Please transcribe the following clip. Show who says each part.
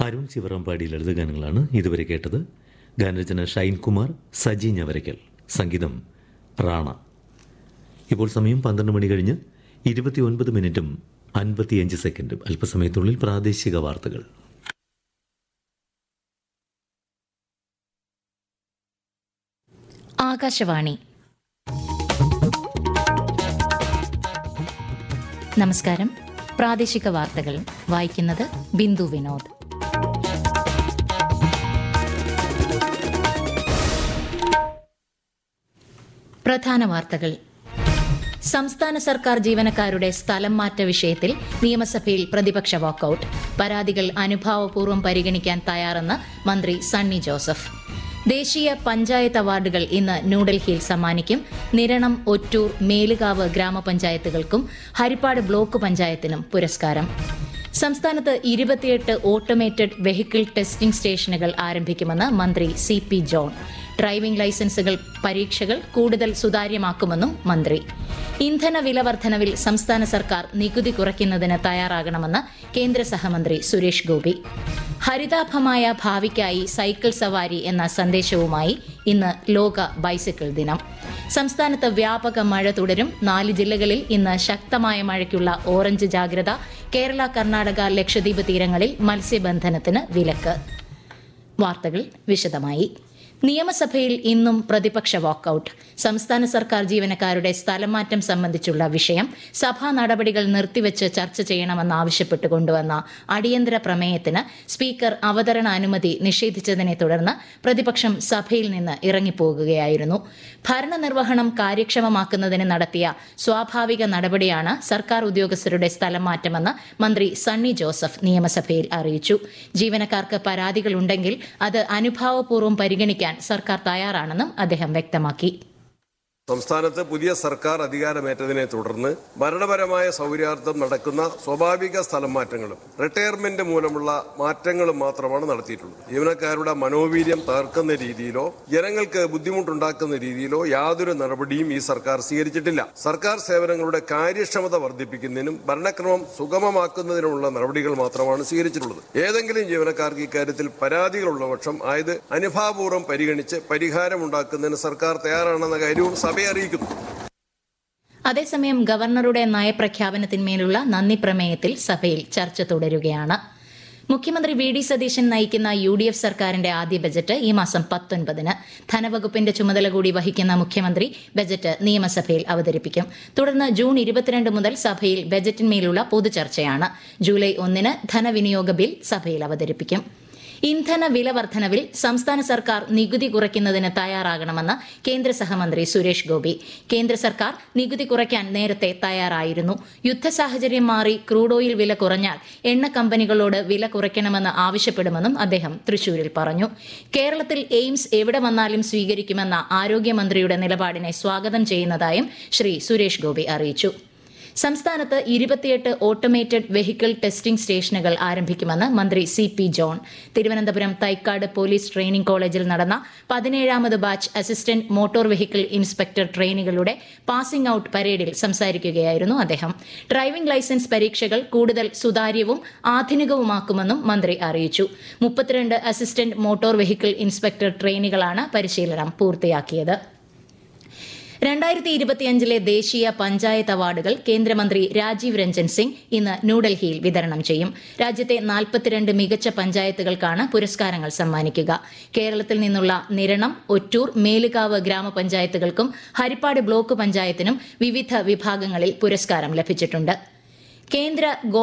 Speaker 1: അരുൺ ശിവറാമ്പാടി ലളിതഗാനങ്ങളാണ് ഇതുവരെ കേട്ടത് ഗാനരചന ഷൈൻ കുമാർ സജി ഞവരക്കൽ സംഗീതം റാണ ഇപ്പോൾ സമയം പന്ത്രണ്ട് മണി കഴിഞ്ഞ് ഇരുപത്തിയൊൻപത് മിനിറ്റും അൻപത്തിയഞ്ച് സെക്കൻഡും അല്പസമയത്തുള്ളിൽ പ്രാദേശിക വാർത്തകൾ
Speaker 2: ആകാശവാണി നമസ്കാരം പ്രാദേശിക വാർത്തകൾ വായിക്കുന്നത് ബിന്ദു വിനോദ് പ്രധാന വാർത്തകൾ സംസ്ഥാന സർക്കാർ ജീവനക്കാരുടെ സ്ഥലം മാറ്റ വിഷയത്തിൽ നിയമസഭയിൽ പ്രതിപക്ഷ വാക്കൌട്ട് പരാതികൾ അനുഭാവപൂർവ്വം പരിഗണിക്കാൻ തയ്യാറെന്ന് മന്ത്രി സണ്ണി ജോസഫ് ദേശീയ പഞ്ചായത്ത് അവാർഡുകൾ ഇന്ന് ന്യൂഡൽഹിയിൽ സമ്മാനിക്കും നിരണം ഒറ്റൂർ മേലുകാവ് ഗ്രാമപഞ്ചായത്തുകൾക്കും ഹരിപ്പാട് ബ്ലോക്ക് പഞ്ചായത്തിനും പുരസ്കാരം സംസ്ഥാനത്ത് ഇരുപത്തിയെട്ട് ഓട്ടോമേറ്റഡ് വെഹിക്കിൾ ടെസ്റ്റിംഗ് സ്റ്റേഷനുകൾ ആരംഭിക്കുമെന്ന് മന്ത്രി സി പി ജോൺ ഡ്രൈവിംഗ് ലൈസൻസുകൾ പരീക്ഷകൾ കൂടുതൽ സുതാര്യമാക്കുമെന്നും മന്ത്രി ഇന്ധന വില വർധനവിൽ സംസ്ഥാന സർക്കാർ നികുതി കുറയ്ക്കുന്നതിന് തയ്യാറാകണമെന്ന് കേന്ദ്ര സഹമന്ത്രി സുരേഷ് ഗോപി ഹരിതാഭമായ ഭാവിക്കായി സൈക്കിൾ സവാരി എന്ന സന്ദേശവുമായി ഇന്ന് ലോക ബൈസിക്കിൾ ദിനം സംസ്ഥാനത്ത് വ്യാപക മഴ തുടരും നാല് ജില്ലകളിൽ ഇന്ന് ശക്തമായ മഴയ്ക്കുള്ള ഓറഞ്ച് ജാഗ്രത കേരള കർണാടക ലക്ഷദ്വീപ് തീരങ്ങളിൽ മത്സ്യബന്ധനത്തിന് വിലക്ക് വാർത്തകൾ വിശദമായി നിയമസഭയിൽ ഇന്നും പ്രതിപക്ഷ വാക്കൌട്ട് സംസ്ഥാന സർക്കാർ ജീവനക്കാരുടെ സ്ഥലംമാറ്റം സംബന്ധിച്ചുള്ള വിഷയം സഭാ നടപടികൾ നിർത്തിവച്ച് ചർച്ച ചെയ്യണമെന്നാവശ്യപ്പെട്ട് കൊണ്ടുവന്ന അടിയന്തര പ്രമേയത്തിന് സ്പീക്കർ അവതരണ അനുമതി നിഷേധിച്ചതിനെ തുടർന്ന് പ്രതിപക്ഷം സഭയിൽ നിന്ന് ഇറങ്ങിപ്പോകുകയായിരുന്നു ഭരണനിർവഹണം കാര്യക്ഷമമാക്കുന്നതിന് നടത്തിയ സ്വാഭാവിക നടപടിയാണ് സർക്കാർ ഉദ്യോഗസ്ഥരുടെ സ്ഥലം മാറ്റമെന്ന് മന്ത്രി സണ്ണി ജോസഫ് നിയമസഭയിൽ അറിയിച്ചു ജീവനക്കാർക്ക് പരാതികളുണ്ടെങ്കിൽ അത് അനുഭാവപൂർവ്വം പരിഗണിക്കാൻ സർക്കാർ തയ്യാറാണെന്നും അദ്ദേഹം വ്യക്തമാക്കി
Speaker 3: സംസ്ഥാനത്ത് പുതിയ സർക്കാർ അധികാരമേറ്റതിനെ തുടർന്ന് ഭരണപരമായ സൗകര്യാർത്ഥം നടക്കുന്ന സ്വാഭാവിക സ്ഥലം മാറ്റങ്ങളും റിട്ടയർമെന്റ് മൂലമുള്ള മാറ്റങ്ങളും മാത്രമാണ് നടത്തിയിട്ടുള്ളത് ജീവനക്കാരുടെ മനോവീര്യം തകർക്കുന്ന രീതിയിലോ ജനങ്ങൾക്ക് ബുദ്ധിമുട്ടുണ്ടാക്കുന്ന രീതിയിലോ യാതൊരു നടപടിയും ഈ സർക്കാർ സ്വീകരിച്ചിട്ടില്ല സർക്കാർ സേവനങ്ങളുടെ കാര്യക്ഷമത വർദ്ധിപ്പിക്കുന്നതിനും ഭരണക്രമം സുഗമമാക്കുന്നതിനുമുള്ള നടപടികൾ മാത്രമാണ് സ്വീകരിച്ചിട്ടുള്ളത് ഏതെങ്കിലും ജീവനക്കാർക്ക് ഇക്കാര്യത്തിൽ പരാതികളുള്ള പക്ഷം ആയത് അനുഭാവപൂർവ്വം പരിഗണിച്ച് പരിഹാരമുണ്ടാക്കുന്നതിന് സർക്കാർ തയ്യാറാണെന്ന കാര്യവും സഭയെ അറിയിക്കുന്നു
Speaker 2: അതേസമയം ഗവർണറുടെ നയപ്രഖ്യാപനത്തിന്മേലുള്ള നന്ദി പ്രമേയത്തിൽ സഭയിൽ ചർച്ച തുടരുകയാണ് മുഖ്യമന്ത്രി വി ഡി സതീശൻ നയിക്കുന്ന യു ഡി എഫ് സർക്കാരിന്റെ ആദ്യ ബജറ്റ് ഈ മാസം പത്തൊൻപതിന് ധനവകുപ്പിന്റെ ചുമതല കൂടി വഹിക്കുന്ന മുഖ്യമന്ത്രി ബജറ്റ് നിയമസഭയിൽ അവതരിപ്പിക്കും തുടർന്ന് ജൂൺ ഇരുപത്തിരണ്ട് മുതൽ സഭയിൽ ബജറ്റിന്മേലുള്ള പൊതുചർച്ചയാണ് ജൂലൈ ഒന്നിന് ധനവിനിയോഗ ബിൽ സഭയിൽ അവതരിപ്പിക്കും ഇന്ധന വില വർധനവിൽ സംസ്ഥാന സർക്കാർ നികുതി കുറയ്ക്കുന്നതിന് തയ്യാറാകണമെന്ന് കേന്ദ്ര സഹമന്ത്രി സുരേഷ് ഗോപി കേന്ദ്ര സർക്കാർ നികുതി കുറയ്ക്കാൻ നേരത്തെ തയ്യാറായിരുന്നു യുദ്ധ സാഹചര്യം മാറി ക്രൂഡ് ഓയിൽ വില കുറഞ്ഞാൽ എണ്ണ കമ്പനികളോട് വില കുറയ്ക്കണമെന്ന് ആവശ്യപ്പെടുമെന്നും അദ്ദേഹം തൃശൂരിൽ പറഞ്ഞു കേരളത്തിൽ എയിംസ് എവിടെ വന്നാലും സ്വീകരിക്കുമെന്ന ആരോഗ്യമന്ത്രിയുടെ നിലപാടിനെ സ്വാഗതം ചെയ്യുന്നതായും ശ്രീ സുരേഷ് ഗോപി അറിയിച്ചു സംസ്ഥാനത്ത് ഇരുപത്തിയെട്ട് ഓട്ടോമേറ്റഡ് വെഹിക്കിൾ ടെസ്റ്റിംഗ് സ്റ്റേഷനുകൾ ആരംഭിക്കുമെന്ന് മന്ത്രി C P John Thiruvananthapuram Thycaud police training കോളേജിൽ നടന്ന പതിനേഴാമത് batch assistant motor vehicle inspector ട്രെയിനികളുടെ പാസിംഗ് ഔട്ട് പരേഡിൽ സംസാരിക്കുകയായിരുന്നു അദ്ദേഹം ഡ്രൈവിംഗ് ലൈസൻസ് പരീക്ഷകൾ കൂടുതൽ സുതാര്യവും ആധുനികവുമാക്കുമെന്നും മന്ത്രി അറിയിച്ചു മുപ്പത്തിരണ്ട് അസിസ്റ്റന്റ് മോട്ടോർ വെഹിക്കിൾ ഇൻസ്പെക്ടർ ട്രെയിനികളാണ് പരിശീലനം പൂർത്തിയാക്കിയത് രണ്ടായിരത്തി ഇരുപത്തിയഞ്ചിലെ ദേശീയ പഞ്ചായത്ത് അവാർഡുകൾ കേന്ദ്രമന്ത്രി രാജീവ് രഞ്ജൻ സിംഗ് ഇന്ന് ന്യൂഡൽഹിയിൽ വിതരണം ചെയ്യും രാജ്യത്തെ നാൽപ്പത്തിരണ്ട് മികച്ച പഞ്ചായത്തുകൾക്കാണ് പുരസ്കാരങ്ങൾ സമ്മാനിക്കുക കേരളത്തിൽ നിന്നുള്ള നിരണം ഒറ്റൂർ മേലുകാവ് ഗ്രാമപഞ്ചായത്തുകൾക്കും ഹരിപ്പാട് ബ്ലോക്ക് പഞ്ചായത്തിനും വിവിധ വിഭാഗങ്ങളിൽ പുരസ്കാരം ലഭിച്ചിട്ടുണ്ട് കേന്ദ്ര